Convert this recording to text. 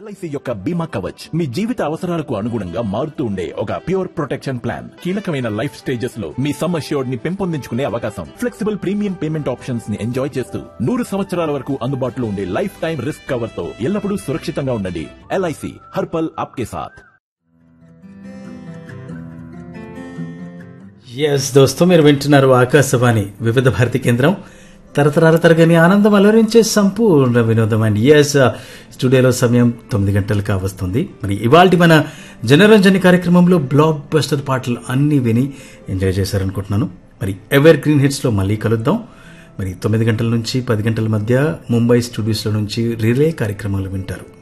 LIC యొక్క బీమా కవచ్ మీ జీవిత అవసరాలకు అనుగుణంగా మారుతూ ఉండే ఒక ప్యూర్ ప్రొటెక్షన్ ప్లాన్ కీలకమైన లైఫ్ స్టేజెస్ లో మీ సమ్ అష్యూర్డ్ ని పెంపొందించుకునే అవకాశం ఫ్లెక్సిబుల్ ప్రీమియం పేమెంట్ ఆప్షన్స్ ని ఎంజాయ్ చేస్తూ నూరు సంవత్సరాల వరకు అందుబాటులో ఉండే లైఫ్ టైం రిస్క్ కవర్ తో ఎల్లప్పుడూ సురక్షితంగా ఉండండి ఎల్ఐసి హర్పల్ ఆప్కే సాథ్ ఎస్ దోస్తు మీరు వింటున్నారు ఆకాశవాణి వివిధ భారతి కేంద్రం తరతరాల తరగని ఆనందం అలరించే సంపూర్ణ వినోదం అండ్ ఎస్ స్టూడియోలో సమయం తొమ్మిది గంటలు కావస్తుంది మరి ఇవాళ మన జనరంజని కార్యక్రమంలో బ్లాక్ బస్టర్ పాటలు అన్నీ విని ఎంజాయ్ చేశారనుకుంటున్నాను మరి ఎవర్ గ్రీన్ హిట్స్లో మళ్ళీ కలుద్దాం మరి తొమ్మిది గంటల నుంచి పది గంటల మధ్య ముంబై స్టూడియోస్లో నుంచి రిలే కార్యక్రమాలు వింటారు